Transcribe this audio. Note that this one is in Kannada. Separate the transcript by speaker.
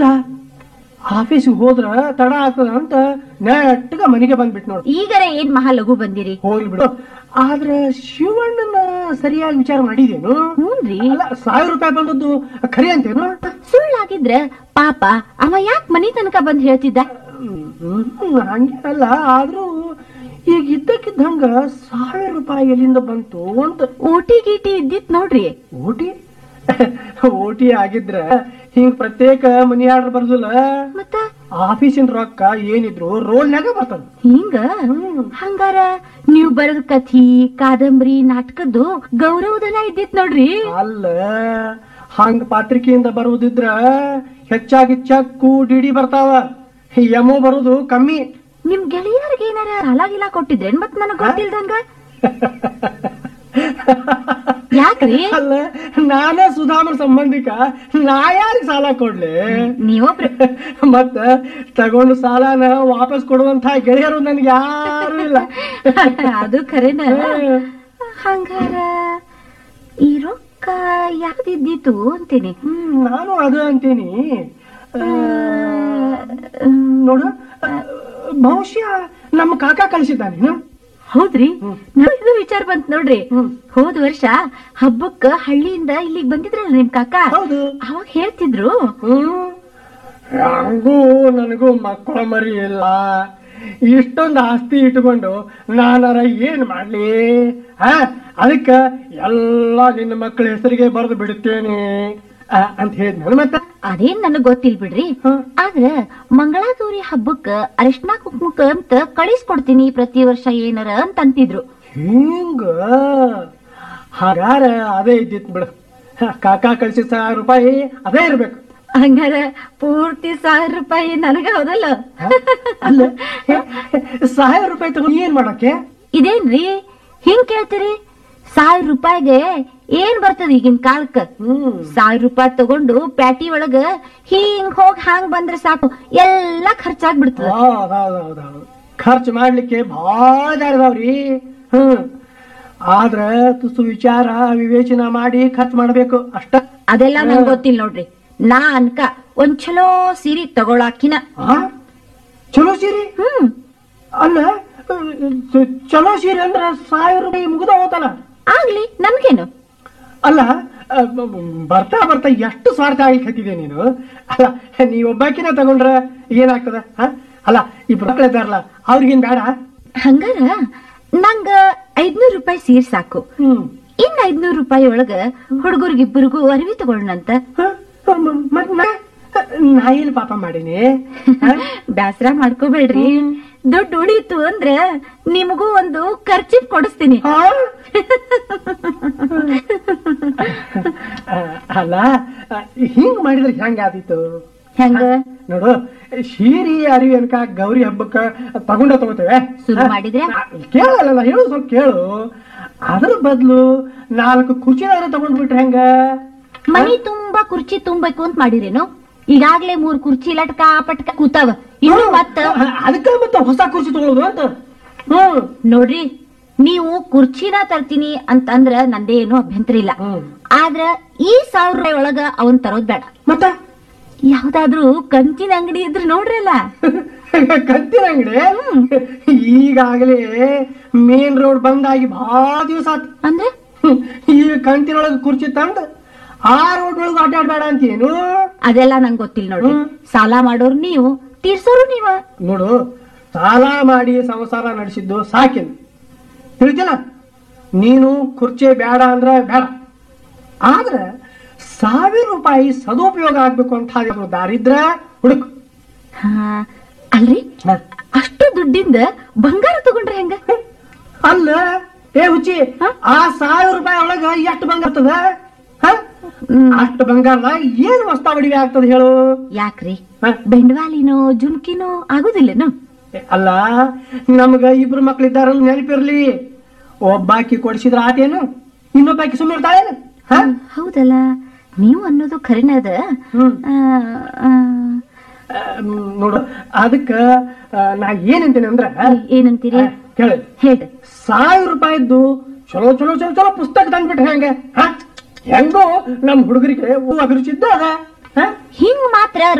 Speaker 1: ಅಲ್ಲ ಆಫೀಸಿಗೆ ಹೋದ್ರ ತಡ ಆಗ್ತದ ಅಂತ ನೆಟ್ಟಗ ಮನೆಗೆ ಬಂದ್ಬಿಟ್ ನೋಡು
Speaker 2: ಈಗರ ಏನ್ ಮಹಾ ಲಘು ಬಂದಿರಿ
Speaker 1: ಹೋಗ್ಲಿ ಬಿಡು ಆದ್ರ ಶಿವಣ್ಣನ ಸರಿಯಾಗಿ ವಿಚಾರ ಮಾಡಿದೇನು
Speaker 2: ಹ್ಞೂನ್ರಿ
Speaker 1: ಅಲ್ಲ ಸಾವಿರ ರೂಪಾಯಿ ಬಂದದ್ದು ಖರೆ ಅಂತೇನು
Speaker 2: ಸುಳ್ಳಾಗಿದ್ರ ಪಾಪ ಅವ ಯಾಕ್ ಮನಿ ತನಕ ಬಂದ್ ಹೇಳ್ತಿದ್ದ
Speaker 1: ಹ್ಮ್, ಹಂಗೆ ಅಲ್ಲ ಆದ್ರೂ ಈಗ ಇದ್ದಕ್ಕಿದ್ದಂಗ ಸಾವಿರ ರೂಪಾಯಿ ಎಲ್ಲಿಂದ ಬಂತು ಅಂತ
Speaker 2: ಓಟಿ ಗೀಟಿ ಇದ್ದಿತ್ ನೋಡ್ರಿ
Speaker 1: ಓಟಿ ಓಟಿ ಆಗಿದ್ರ ಹಿಂಗ್ ಪ್ರತ್ಯೇಕ ಮನಿ ಆರ್ಡರ್ ಬರ್ದಿಲ್ಲ
Speaker 2: ಮತ್ತ
Speaker 1: ಆಫೀಸಿನ ರೊಕ್ಕ ಏನಿದ್ರು ರೋಲ್ನಾಗ ಬರ್ತದ
Speaker 2: ಹಿಂಗ ಹಂಗಾರ ನೀವ್ ಬರೆದ ಕಥಿ ಕಾದಂಬರಿ ನಾಟಕದ್ದು ಗೌರವಧನ ಇದ್ದಿತ್ ನೋಡ್ರಿ
Speaker 1: ಅಲ್ಲ ಹಂಗ ಪಾತ್ರಿಕೆಯಿಂದ ಬರುವುದಿದ್ರ ಹೆಚ್ಚಾಗಿ ಚಕ್ಕು ಡಿಡಿ ಬರ್ತಾವ ಎಮೋ ಬರುದು ಕಮ್ಮಿ
Speaker 2: ನಿಮ್ ಗೆಳೆಯರ್ಗೆ ಏನಾರ ಸಾಲ ಗಿಲ ಕೊಟ್ಟಿದ್ರೇನ್ ಮತ್ ನನಗ್ ಗೊತ್ತಿಲ್ದಂಗ ಯಾಕ್ರಿ
Speaker 1: ಅಲ್ಲ ನಾನೇ ಸುಧಾಮನ್ ಸಂಬಂಧಿಕ ನಾ ಯಾರಿಗ್ ಸಾಲ ಕೊಡ್ಲಿ
Speaker 2: ನೀವೊಬ್ರು
Speaker 1: ಮತ್ತ ತಗೊಂಡು ಸಾಲನ ವಾಪಸ್ ಕೊಡುವಂತ ಗೆಳೆಯರು ನನ್ಗೆ ಯಾರು ಇಲ್ಲ
Speaker 2: ಅದು ಖರೇನ ಹಂಗಾರ ಈ ರೊಕ್ಕ ಯಾವ್ದಿದ್ದಿತ್ತು ಅಂತೀನಿ
Speaker 1: ಹ್ಮ್ ನಾನು ಅದು ಅಂತೀನಿ ಆ, ನೋಡು ಆ, ಬಹುಶಃ ನಮ್ಮ ಕಾಕ ಕಳಿಸಿದ್ದಾನೆ
Speaker 2: ಹೌದ್ರಿ ಇದು ವಿಚಾರ ಬಂತ್ ನೋಡ್ರಿ
Speaker 1: ಹ್ಮ್.
Speaker 2: ಹೋದ್ ವರ್ಷ ಹಬ್ಬಕ್ಕ ಹಳ್ಳಿಯಿಂದ ಇಲ್ಲಿಗ್ ಬಂದಿದ್ರಲ್ಲ ನಿಮ್ ಕಾಕ
Speaker 1: ಹೌದು
Speaker 2: ಅವಾಗ ಹೇಳ್ತಿದ್ರು
Speaker 1: ಹ್ಮ್ ಹಂಗೂ ನನಗೂ ಮಕ್ಕಳ ಮರಿ ಇಲ್ಲ ಇಷ್ಟೊಂದು ಆಸ್ತಿ ಇಟ್ಕೊಂಡು ನಾನಾರ ಏನ್ ಮಾಡ್ಲಿ ಹ ಅದಕ್ಕ ಎಲ್ಲ ನಿನ್ನ ಮಕ್ಕಳ ಹೆಸರಿಗೆ ಬರೆದು ಬಿಡುತ್ತೇನೆ ಆ, ಅಂತ ಹೇಳಿದ್ನ ಮತ್ತೆ
Speaker 2: ಅದೇನ್ ನನಗ್ ಗೊತ್ತಿಲ್ ಬಿಡ್ರಿ
Speaker 1: ಹ್ಮ್.
Speaker 2: ಆದ್ರ ಮಂಗಳಾಗೌರಿ ಹಬ್ಬಕ್ಕ ಅರಿಶಿನ ಕುಕ್ಮುಕ ಅಂತ ಕಳಿಸ್ಕೊಡ್ತೀನಿ ಪ್ರತಿ ವರ್ಷ ಏನಾರ ಅಂತ ಅಂತಿದ್ರು
Speaker 1: ಹಿಂಗ ಹಾಗಾರ ಅದೇ ಇದ್ದಿತ್ ಬಿಡು ಹ, ಕಾಕ ಕಳ್ಸಿದ ಸಾವಿರ ರೂಪಾಯಿ ಅದೇ ಇರ್ಬೇಕು
Speaker 2: ಹಂಗಾರ ಪೂರ್ತಿ ಸಾವಿರ ರೂಪಾಯಿ ನನಗ ಹೌದಲ್ಲ
Speaker 1: ಹ? ಅಲ್ಲ ಸಾವಿರ ರೂಪಾಯಿ ತಗೊಂಡು ಏನ್ ಮಾಡಕ್ಕೆ
Speaker 2: ಇದೇನ್ರಿ ಹಿಂಗ್ ಕೇಳ್ತೀರಿ ಸಾವಿರ ರೂಪಾಯಿಗೆ ಏನ್ ಬರ್ತದ ಈಗಿನ ಕಾಲಕ್ಕ
Speaker 1: ಹ್ಮ್
Speaker 2: ಸಾವಿರ ರೂಪಾಯಿ ತಗೊಂಡು ಪ್ಯಾಟಿ ಒಳಗ ಹಿಂಗ್ ಹೋಗ್ ಹಾಂಗ್ ಬಂದ್ರೆ ಸಾಕು ಎಲ್ಲಾ ಖರ್ಚಾಗ್ಬಿಡ್ತದ
Speaker 1: ಹೌದೌದೌದೌದು ಖರ್ಚು ಮಾಡ್ಲಿಕ್ಕೆ ಭಾಳ ದಾರಿದಾವ್ರಿ ಹ್ಮ್ ಆದ್ರ ತುಸು ವಿಚಾರ ವಿವೇಚನ ಮಾಡಿ ಖರ್ಚು ಮಾಡ್ಬೇಕು ಅಷ್ಟ
Speaker 2: ಅದೆಲ್ಲ ನಂಗ್ ಗೊತ್ತಿಲ್ಲ ನೋಡ್ರಿ ನಾ ಅನ್ಕ ಒಂದ್ ಚಲೋ ಸೀರೆ ತಗೊಳಾಕಿನ
Speaker 1: ಆ? ಚಲೋ ಸೀರೆ
Speaker 2: ಹ್ಮ್
Speaker 1: ಅಲ್ಲ ಅಹ್, ಚಲೋ ಸೀರೆ ಅಂದ್ರ ಸಾವಿರ ರೂಪಾಯಿ ಮುಗ್ದ ಹೋತಲ್ಲ
Speaker 2: ಆಗ್ಲಿ ನನ್ಗೇನು
Speaker 1: ಅಲ್ಲ ಅಹ್, ಬ- ಬ- ಬರ್ತಾ ಬರ್ತಾ ಎಷ್ಟು ಸ್ವಾರ್ಥ ಆಗಿ ಕತ್ತಿದೆ ನೀನು ಅಲ್ಲ ನೀವ್ ಒಬ್ಬಾಕಿನ ತಗೊಂಡ್ರ ಏನಾಗ್ತದ ಹ? ಅಲ್ಲ ಇಬ್ರು ಮಕ್ಳು ಇದ್ದಾರಲ್ಲ ಅವ್ರಿಗೇನ್ ಬೇಡ
Speaker 2: ಹಂಗಾರ ನಂಗ ಐದ್ನೂರ್ ರೂಪಾಯಿ ಸೀರೆ ಸಾಕು
Speaker 1: ಹ್ಮ್
Speaker 2: ಇನ್ ಐದ್ನೂರ್ ರೂಪಾಯಿ ಒಳಗ ಹುಡುಗರಿಗಿಬ್ಬರಿಗೂ ಅರಿವಿ ತಗೊಳ್ಳಂತ
Speaker 1: ಹ? ಮ- ಮತ್ ನಾ ನಾ ಏನ್ ಪಾಪ ಮಾಡೀನಿ ಹ?
Speaker 2: ಬ್ಯಾಸರ ಮಾಡ್ಕೋಬೇಡ್ರಿ ದುಡ್ಡು ಉಳೀತು ಅಂದ್ರ ನಿಮಗೂ ಒಂದು ಖರ್ಚಿ ಕೊಡಿಸ್ತೀನಿ
Speaker 1: ಆ? ಅಹ್, ಅಲ್ಲ ಅಹ್, ಹಿಂಗ್ ಮಾಡಿದ್ರೆ ಹೆಂಗ ಆದೀತು
Speaker 2: ಹೆಂಗ
Speaker 1: ನೋಡು ಶೀರಿ ಅರಿವಿ ಅನ್ಕ ಗೌರಿ ಹಬ್ಬಕ್ಕ ತಗೊಂಡ ತಗೋತೇವೆ
Speaker 2: ಶುರು ಮಾಡಿದ್ರೆ?
Speaker 1: ಕೇಳಲ್ಲ ನಾ ಹೇಳು ಸ್ವಲ್ಪ ಕೇಳು ಅದ್ರ ಬದ್ಲು ನಾಲ್ಕು ಕುರ್ಚಿನಾರ ತಗೊಂಡ್ಬಿಟ್ರೆ ಹೆಂಗ
Speaker 2: ಮನಿ ತುಂಬಾ ಕುರ್ಚಿ ತುಂಬಬೇಕು ಅಂತ ಮಾಡಿರೇನು ಈಗಾಗ್ಲೇ ಮೂರ್ ಕುರ್ಚಿ ಲಟ್ಕ ಪಟ್ಕ ಕೂತಾವ ಇನ್ನು ಮತ್ತ
Speaker 1: ಅದಕ್ಕ ಮತ್ತೆ ಹೊಸ ಕುರ್ಚಿ ತಗೊಳ್ಳೋದು ಅಂತ ಹ್ಮ್
Speaker 2: ನೋಡ್ರಿ ನೀವು ಕುರ್ಚಿನ ತರ್ತೀನಿ ಅಂತಂದ್ರ ನಂದೇ ಏನು ಅಭ್ಯಂತರ ಇಲ್ಲ
Speaker 1: ಹ್ಮ್
Speaker 2: ಆದ್ರ ಈ ಸಾವಿರ ರೂಪಾಯಿ ಒಳಗ ಅವನ್ ತರೋದ್ ಬೇಡ
Speaker 1: ಮತ್ತ
Speaker 2: ಯಾವ್ದಾದ್ರೂ ಕಂಚಿನ ಅಂಗಡಿ ಇದ್ರ ನೋಡ್ರಲ್ಲ
Speaker 1: ಕತ್ತಿನ ಅಂಗಡಿ ಈಗಾಗಲೇ ಮೇನ್ ರೋಡ್ ಬಂದಾಗಿ ಬಹಳ ದಿವಸ ಆತ್
Speaker 2: ಅಂದ್ರೆ
Speaker 1: ಹ್ಮ್. ಈಗ ಕಂತಿನೊಳಗೆ ಕುರ್ಚಿ ತಂದು ಆ ರೋಡ್ ಒಳಗೆ ಅಡ್ಡಾಡ್ಬೇಡ ಅಂತೇನು
Speaker 2: ಅದೆಲ್ಲ ನಂಗೆ ಗೊತ್ತಿಲ್ಲ ನೋಡ್ರಿ
Speaker 1: ಹ್ಮ್.
Speaker 2: ಸಾಲ ಮಾಡೋರು ನೀವು ತೀರ್ಸೋರು ನೀವ
Speaker 1: ನೋಡು ಸಾಲ ಮಾಡಿ ಸಂಸಾರ ನಡೆಸಿದ್ದು ಸಾಕಿನ್ ತಿಳಿತಿಲ್ಲ ನೀನು ಕುರ್ಚಿ ಬೇಡ ಅಂದ್ರೆ ಬೇಡ ಆದ್ರೆ ಸಾವಿರ ರೂಪಾಯಿ ಸದುಪಯೋಗ ಆಗ್ಬೇಕು ಅಂತ ಯಾವ್ದಾದ್ರು ದಾರಿದ್ರ ಹುಡುಕ್
Speaker 2: ಹಾ ಅಲ್ರಿ ಅಷ್ಟು ದುಡ್ಡಿಂದ ಬಂಗಾರ ತಗೊಂಡ್ರೆ ಹೆಂಗ
Speaker 1: ಅಲ್ಲ ಏ ಹುಚ್ಚಿ
Speaker 2: ಹ?
Speaker 1: ಆ ಸಾವಿರ ರೂಪಾಯಿ ಒಳಗ ಎಷ್ಟು ಬಂಗಾರ ಆಗ್ತದ ಹ?
Speaker 2: ಹ್ಮ್.
Speaker 1: ಅಷ್ಟು ಬಂಗಾರದ ಏನ್ ವಸ್ತಾ ಒಡಿವೆ ಆಗ್ತದ ಹೇಳು
Speaker 2: ಯಾಕ್ರಿ
Speaker 1: ಹ?
Speaker 2: ಬೆಂಡವಾಲಿನೋ ಜುಮ್ಕಿನೋ ಆಗುದಿಲ್ಲೇನು
Speaker 1: ಏ, ಅಲ್ಲ ನಮ್ಗ ಇಬ್ರು ಮಕ್ಳಿದ್ದಾರ ನೆನಪಿರ್ಲಿ ಒಬ್ಬಾಕಿ ಕೊಡಿಸಿದ್ರ ಆತೇನು ಇನ್ನೊಬ್ಬಾಕಿ ಸುಮ್ಮನೆ ಇರ್ತಾಳೇನು ಹ?
Speaker 2: ಹೌದಲ್ಲ ನೀವು ಅನ್ನೋದು ಖರೇನ ಅದ
Speaker 1: ಹ್ಮ್
Speaker 2: ಆ, ಆ,
Speaker 1: ಆ, ಮ್, ನೋಡು ಅದಕ್ಕ ಆ, ನಾ ಏನಂತೀನಿ ಅಂದ್ರ
Speaker 2: ಏನಂತೀರಿ
Speaker 1: ಆ, ಕೇಳಿ
Speaker 2: ಹೇಳ್ರಿ
Speaker 1: ಸಾವಿರ ರೂಪಾಯಿದ್ದು ಚಲೋ ಚಲೋ ಚಲೋ ಚಲೋ ಪುಸ್ತಕ ತಂದ್ಬಿಟ್ರೆ ಹೆಂಗ ಹ? ಹೆಂಗೋ ನಮ್ ಹುಡುಗರಿಗೆ ಅಭಿರುಚಿ ಇದ್ದ ಅದ ಹ?
Speaker 2: ಹಿಂಗ್ ಮಾತ್ರ